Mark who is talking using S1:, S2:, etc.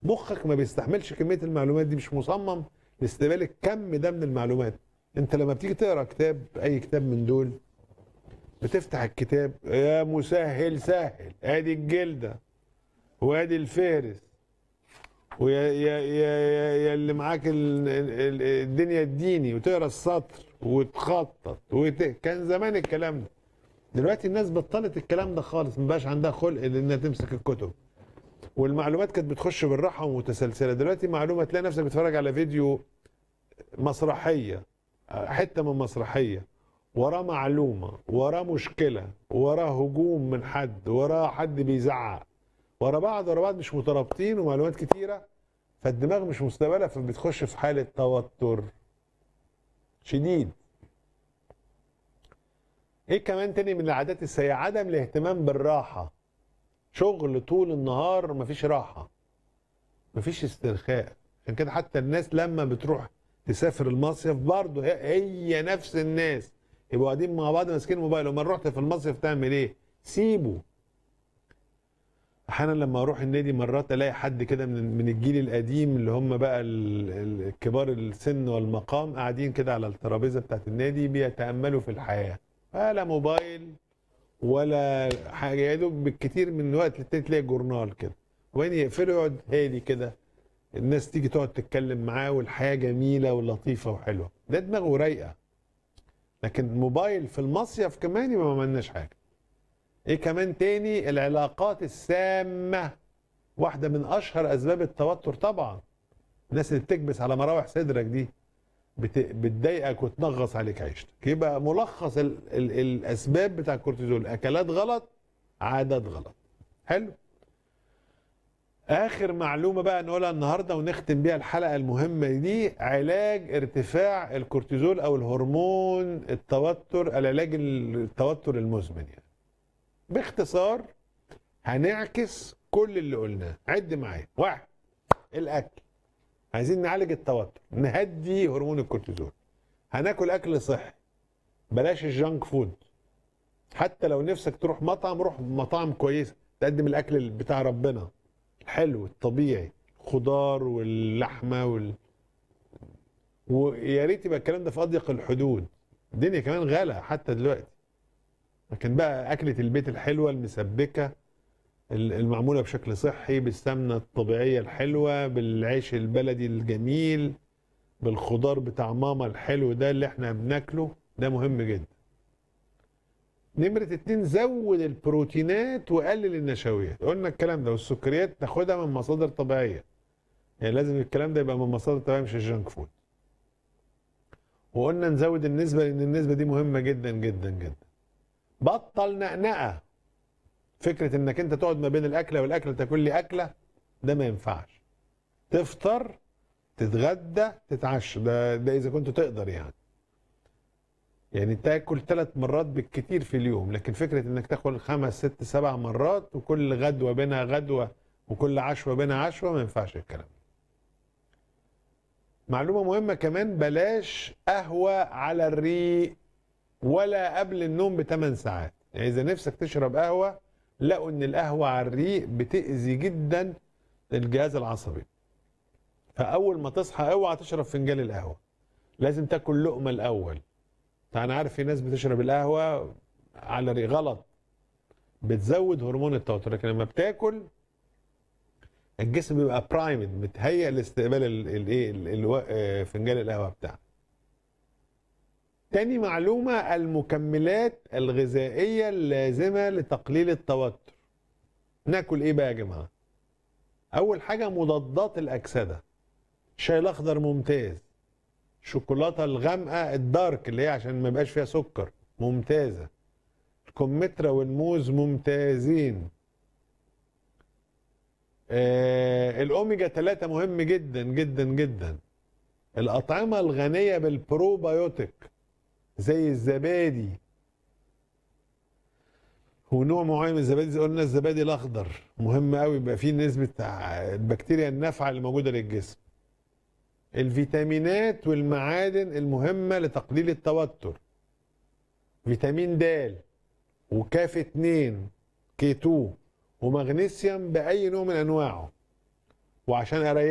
S1: مخك ما بيستحملش كميه المعلومات دي مش مصمم لاستقبال الكم ده من المعلومات انت لما بتيجي تقرا كتاب اي كتاب من دول بتفتح الكتاب يا مسهل سهل ادي الجلده وادي الفهرس ويا يا يا يا, يا اللي معاك ال- ال- الدنيا الديني وتقرا السطر وتخطط وت... كان زمان الكلام ده دلوقتي الناس بطلت الكلام ده خالص ما بقاش عندها خلق انها تمسك الكتب والمعلومات كانت بتخش بالراحه ومتسلسله دلوقتي معلومه تلاقي نفسك بتتفرج على فيديو مسرحيه حته من مسرحيه وراه معلومه وراه مشكله وراه هجوم من حد وراه حد بيزعق ورا بعض ورا بعض مش مترابطين ومعلومات كتيره فالدماغ مش مستقبله فبتخش في حاله توتر شديد ايه كمان تاني من العادات السيئه عدم الاهتمام بالراحه شغل طول النهار مفيش راحه مفيش استرخاء عشان كده حتى الناس لما بتروح تسافر المصيف برضه هي, هي نفس الناس يبقوا قاعدين مع بعض ماسكين الموبايل وما رحت في المصيف تعمل ايه سيبه احيانا لما اروح النادي مرات الاقي حد كده من من الجيل القديم اللي هم بقى ال- ال- الكبار السن والمقام قاعدين كده على الترابيزه بتاعت النادي بيتاملوا في الحياه ولا موبايل ولا حاجه يا دوب بالكتير من وقت للتاني تلاقي جورنال كده وبعدين يقفلوا يقعد هادي كده الناس تيجي تقعد تتكلم معاه والحياه جميله ولطيفه وحلوه ده دماغه رايقه لكن موبايل في المصيف كمان يبقى ما عملناش حاجه ايه كمان تاني العلاقات السامه واحده من اشهر اسباب التوتر طبعا الناس اللي بتكبس على مراوح صدرك دي بت... بتضايقك وتنغص عليك عيشتك يبقى ملخص ال... ال... الاسباب بتاع الكورتيزول اكلات غلط عادات غلط حلو اخر معلومه بقى نقولها النهارده ونختم بيها الحلقه المهمه دي علاج ارتفاع الكورتيزول او الهرمون التوتر العلاج التوتر المزمن يعني باختصار هنعكس كل اللي قلناه عد معايا واحد الاكل عايزين نعالج التوتر نهدي هرمون الكورتيزول هناكل اكل صحي بلاش الجانك فود حتى لو نفسك تروح مطعم روح مطاعم كويسه تقدم الاكل بتاع ربنا الحلو الطبيعي الخضار واللحمه وال ويا ريت يبقى الكلام ده في اضيق الحدود الدنيا كمان غلا حتى دلوقتي لكن بقى اكله البيت الحلوه المسبكه ال- المعموله بشكل صحي بالسمنه الطبيعيه الحلوه بالعيش البلدي الجميل بالخضار بتاع ماما الحلو ده اللي احنا بناكله ده مهم جدا نمرة اتنين زود البروتينات وقلل النشويات قلنا الكلام ده والسكريات تاخدها من مصادر طبيعية يعني لازم الكلام ده يبقى من مصادر طبيعية مش الجانك فود وقلنا نزود النسبة لأن النسبة دي مهمة جدا جدا جدا بطل نقنقة فكرة انك انت تقعد ما بين الاكلة والاكلة تاكل لي اكلة ده ما ينفعش تفطر تتغدى تتعشى ده ده اذا كنت تقدر يعني يعني تاكل ثلاث مرات بالكتير في اليوم لكن فكره انك تاكل خمس ست سبع مرات وكل غدوه بينها غدوه وكل عشوه بينها عشوه ما ينفعش الكلام ده. معلومه مهمه كمان بلاش قهوه على الريق ولا قبل النوم بثمان ساعات يعني اذا نفسك تشرب قهوه لقوا ان القهوه على الريق بتاذي جدا الجهاز العصبي فاول ما تصحى اوعى تشرب فنجان القهوه لازم تاكل لقمه الاول انا عارف في ناس بتشرب القهوه على ري غلط بتزود هرمون التوتر لكن لما بتاكل الجسم بيبقى برايمد متهيأ لاستقبال الايه فنجان القهوه بتاعك تاني معلومة المكملات الغذائية اللازمة لتقليل التوتر ناكل ايه بقى يا جماعة اول حاجة مضادات الاكسدة الشاي الاخضر ممتاز الشوكولاته الغامقه الدارك اللي هي عشان ما يبقاش فيها سكر ممتازه الكمثرى والموز ممتازين آه الاوميجا 3 مهم جدا جدا جدا الاطعمه الغنيه بالبروبايوتيك زي الزبادي ونوع معين من الزبادي زي قلنا الزبادي الاخضر مهم قوي يبقى فيه نسبه البكتيريا النافعه اللي موجوده للجسم الفيتامينات والمعادن المهمة لتقليل التوتر فيتامين د وكاف 2 كي 2 ومغنيسيوم بأي نوع من أنواعه وعشان اريح